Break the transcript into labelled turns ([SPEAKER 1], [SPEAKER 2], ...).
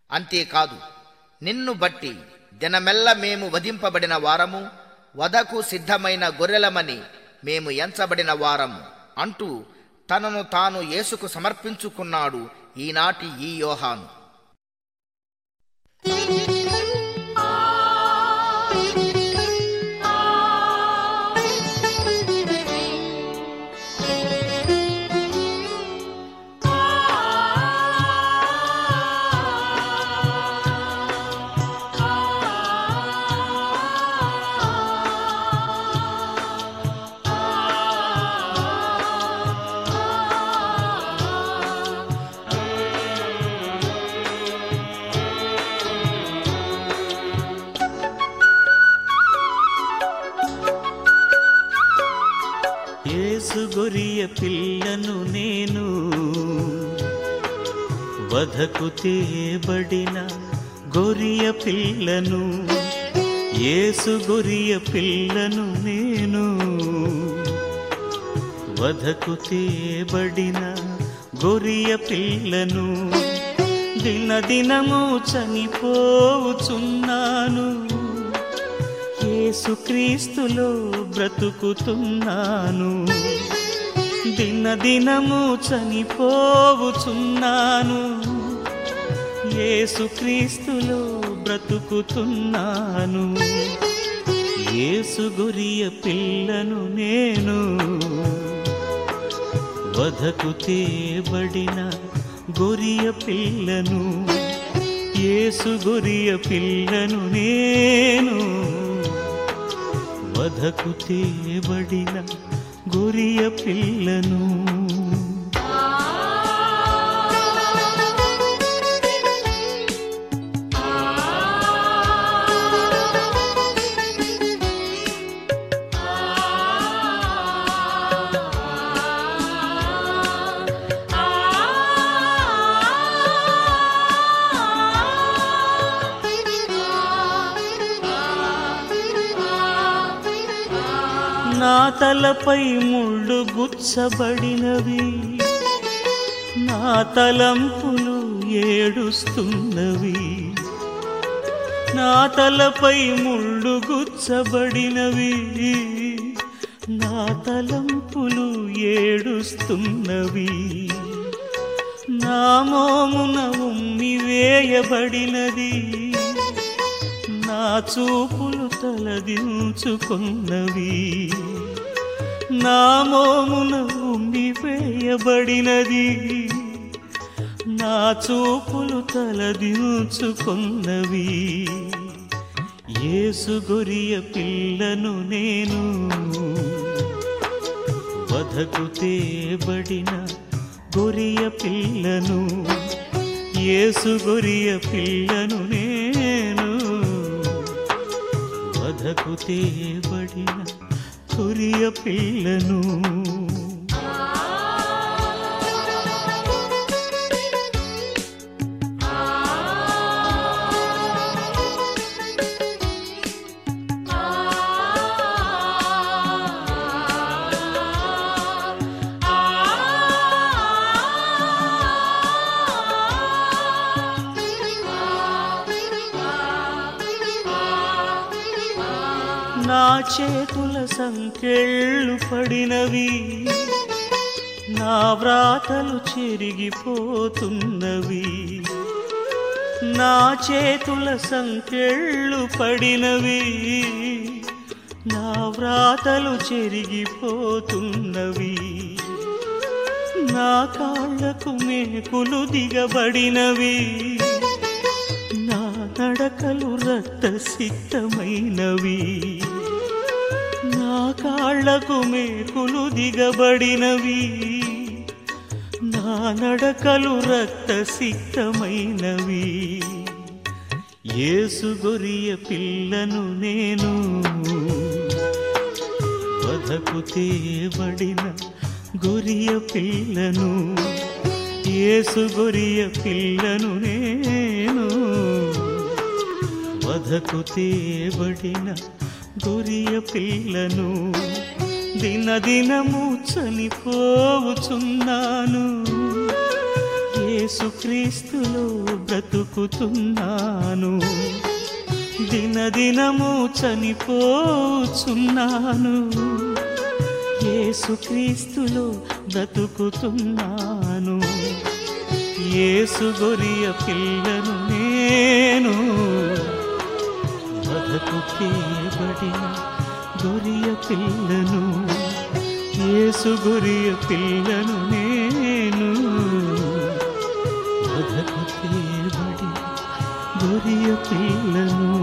[SPEAKER 1] అంతేకాదు నిన్ను బట్టి దినమెల్ల మేము వధింపబడిన వారము వధకు సిద్ధమైన గొర్రెలమని మేము ఎంచబడిన వారము అంటూ తనను తాను యేసుకు సమర్పించుకున్నాడు ఈనాటి ఈ యోహాను
[SPEAKER 2] యేసు గొరియ పిల్లను నేను వధకు తేబడిన గొరియ పిల్లను యేసు గొరియ పిల్లను నేను వధకు తేబడిన గొరియ పిల్లను దినదినము చనిపోవుచున్నాను యేసుక్రీస్తులో బ్రతుకుతున్నాను దినదినము చనిపోవుచున్నాను యేసుక్రీస్తులో బ్రతుకుతున్నాను యేసు గొరియ పిల్లను నేను వధకు తేబడిన గొరియ పిల్లను యేసు గొరియ పిల్లను నేను వధకు తేబడిన గొరియ పిల్లను నా తలపై ముళ్ళు గుచ్చబడినవి నా తలంపులు ఏడుస్తున్నవి నా తలపై ముళ్ళు గుచ్చబడినవి నా తలంపులు ఏడుస్తున్నవి నా మోమున ఉమ్మి వేయబడినది నా చూపులు తలదించుకున్నవి నా మోమున ఉమ్మి వేయబడినది నా చూపులు తలదించుకున్నవి యేసు గొరియ పిల్లను నేను వధకు తేబడిన గొరియ పిల్లను యేసు గొరియ పిల్లను నేను వధకు తేబడిన గొరియ పిల్లను నా చేతుల సంకెళ్ళు పడినవి నా వ్రాతలు చెరిగిపోతున్నవి నా చేతుల సంకెళ్ళు పడినవి నా వ్రాతలు చెరిగిపోతున్నవి నా కాళ్ళకు మేకులు దిగబడినవి నా నడకలు రక్త సిద్ధమైనవి నా కాళ్ళకు మేకులు దిగబడినవి నా నడకలు రక్త సిద్ధమైనవి యేసు గొరియ పిల్లను నేను వధకు తేబడిన గొరియ పిల్లను యేసు గొరియ పిల్లను నేను వధకు తేబడిన గొరియ పిల్లను దినదినము చనిపోవుచున్నాను యేసుక్రీస్తులో బ్రతుకుతున్నాను దినదినము చనిపోచున్నాను యేసుక్రీస్తులో బ్రతుకుతున్నాను యేసు గొరియ పిల్లను నేను వదకు తేబడిన గొరియ పిల్లను యేసు గొరియ పిల్లను నేను వదకు తేబడిన గొరియ పిల్లను